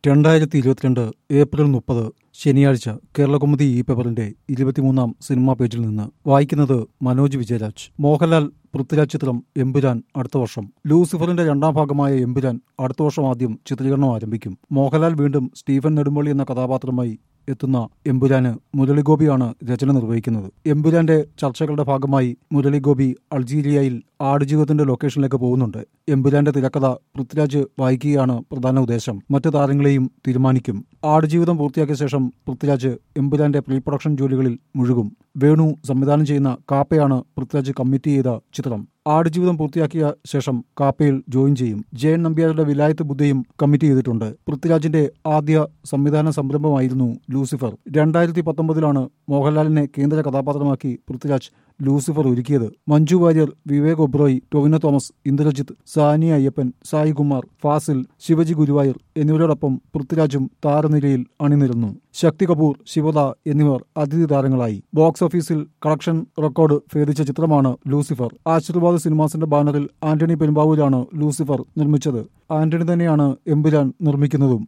രണ്ടായിരത്തി ഇരുപത്തിരണ്ട് ഏപ്രിൽ മുപ്പത് ശനിയാഴ്ച കേരളകൗമുദി ഈ പേപ്പറിന്റെ ഇരുപത്തിമൂന്നാം സിനിമാ പേജിൽ നിന്ന് വായിക്കുന്നത് മനോജ് വിജയരാജ് മോഹൻലാൽ പൃഥ്വിരാജ് ചിത്രം എമ്പുരാൻ അടുത്ത വർഷം ലൂസിഫറിന്റെ രണ്ടാം ഭാഗമായ എമ്പുരാൻ അടുത്ത വർഷം ആദ്യം ചിത്രീകരണം ആരംഭിക്കും മോഹൻലാൽ വീണ്ടും സ്റ്റീഫൻ നെടുമ്പള്ളി എന്ന കഥാപാത്രമായി എത്തുന്ന എമ്പുരാന് മുരളിഗോപിയാണ് രചന നിർവഹിക്കുന്നത് എമ്പുരാന്റെ ചർച്ചകളുടെ ഭാഗമായി മുരളിഗോപി അൾജീരിയയിൽ ആടുജീവിതത്തിന്റെ ലൊക്കേഷനിലേക്ക് പോകുന്നുണ്ട് എമ്പുരാന്റെ തിരക്കഥ പൃഥ്വിരാജ് വായിക്കുകയാണ് പ്രധാന ഉദ്ദേശം മറ്റു താരങ്ങളെയും തീരുമാനിക്കും ആടുജീവിതം പൂർത്തിയാക്കിയ ശേഷം പൃഥ്വിരാജ് എമ്പുരാന്റെ പ്രീ പ്രൊഡക്ഷൻ ജോലികളിൽ മുഴുകും വേണു സംവിധാനം ചെയ്യുന്ന കാപ്പയാണ് പൃഥ്വിരാജ് കമ്മിറ്റ് ചെയ്ത ചിത്രം ആടുജീവിതം പൂർത്തിയാക്കിയ ശേഷം കാപ്പയിൽ ജോയിൻ ചെയ്യും ജയൻ നമ്പ്യാരുടെ വിലായത്ത് ബുദ്ധയും കമ്മിറ്റ് ചെയ്തിട്ടുണ്ട് പൃഥ്വിരാജിന്റെ ആദ്യ സംവിധാന സംരംഭമായിരുന്നു ലൂസിഫർ രണ്ടായിരത്തി പത്തൊമ്പതിലാണ് മോഹൻലാലിനെ കേന്ദ്ര കഥാപാത്രമാക്കി പൃഥ്വിരാജ് ലൂസിഫർ ഒരുക്കിയത് മഞ്ജു വാര്യർ വിവേക് ഒബ്രോയ് ടൊവിനോ തോമസ് ഇന്ദ്രജിത്ത് സാനി അയ്യപ്പൻ സായി കുമാർ ഫാസിൽ ശിവജി ഗുരുവായൂർ എന്നിവരോടൊപ്പം പൃഥ്വിരാജും താരനിരയിൽ അണിനിരന്നു ശക്തി കപൂർ ശിവദ എന്നിവർ അതിഥി താരങ്ങളായി ബോക്സ് ഓഫീസിൽ കളക്ഷൻ റെക്കോർഡ് ഭേദിച്ച ചിത്രമാണ് ലൂസിഫർ ആശീർവാദ് സിനിമാസിന്റെ ബാനറിൽ ആന്റണി പെരുമ്പാവൂരാണ് ലൂസിഫർ നിർമ്മിച്ചത് ആന്റണി തന്നെയാണ് എമ്പുരാൻ നിർമ്മിക്കുന്നതും